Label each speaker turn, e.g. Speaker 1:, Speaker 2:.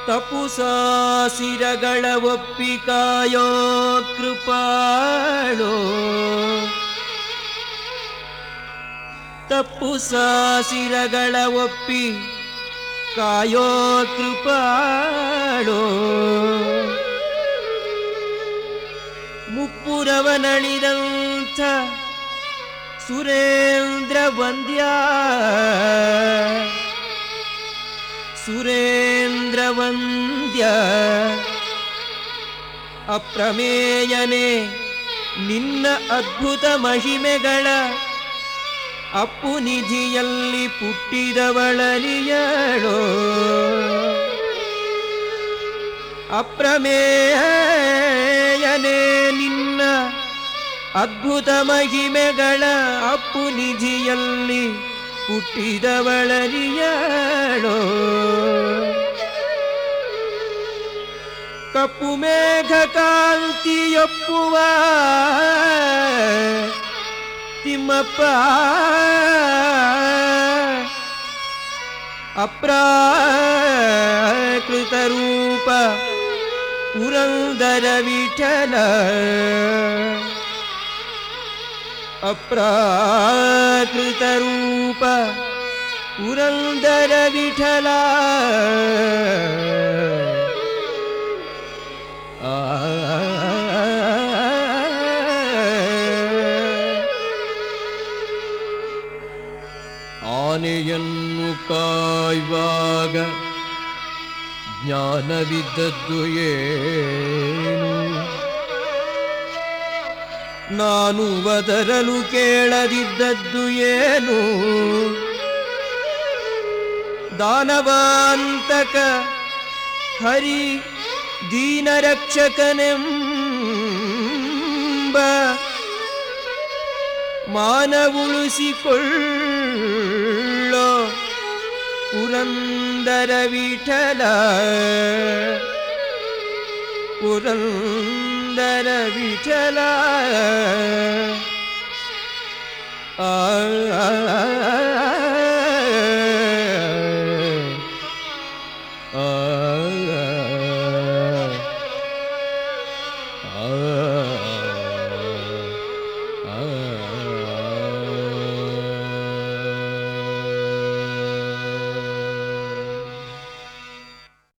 Speaker 1: ತಪು ಸಾಸಿರಗಳ ಒಪ್ಪಿ ಕಾಯೋ ಕೃಪಾಳೋ ತಪ್ಪು ಸಾಸಿರಗಳ ಒಪ್ಪಿ ಕಾಯೋ ಕೃಪಾಳೋ ಮುಪ್ಪುರವನಳಿದಂಥ ಸುರೇಂದ್ರ ವಂದ್ಯ ಸುರೇಂದ್ರ ವಂದ್ಯ ಅಪ್ರಮೇಯನೇ ನಿನ್ನ ಅದ್ಭುತ ಮಹಿಮೆಗಳ ಅಪ್ಪು ನಿಧಿಯಲ್ಲಿ ಪುಟ್ಟಿದವಳರಿಯಳೋ ಅಪ್ರಮೇಯನೇ ನಿನ್ನ ಅದ್ಭುತ ಮಹಿಮೆಗಳ ಅಪ್ಪು ನಿಧಿಯಲ್ಲಿ ಹುಟ್ಟಿದವಳರಿಯಳೋ ಕಪ್ಪು ಮೇಘ ಕಾಂತಿಯೊಪ್ಪುವ ತಿಮ್ಮಪ್ಪ ಅಪ್ರಾಕೃತ ರೂಪ ಪುರಂದರ ವಿಠಲ ಅಪ್ರಾಕೃತ ರೂಪ ಪುರಂದರ ವಿಠಲ ಆ ಆನೆಯನ್ನು ಕಾಯುವಾಗ ಜ್ಞಾನವಿದ್ದದ್ದು ಏನು ನಾನು ಬದರಲು ಕೇಳದಿದ್ದದ್ದು ಏನು ದಾನವಾಂತಕ ಹರಿ ದೀನರಕ್ಷಕನೆಂಬ ಮಾನವುಳಿಸಿಕೊಳ್ಳೋ ಪುರಂದರ ವಿಠಲ ಪುರಂದರ ವಿಠಲ ಆ ಆ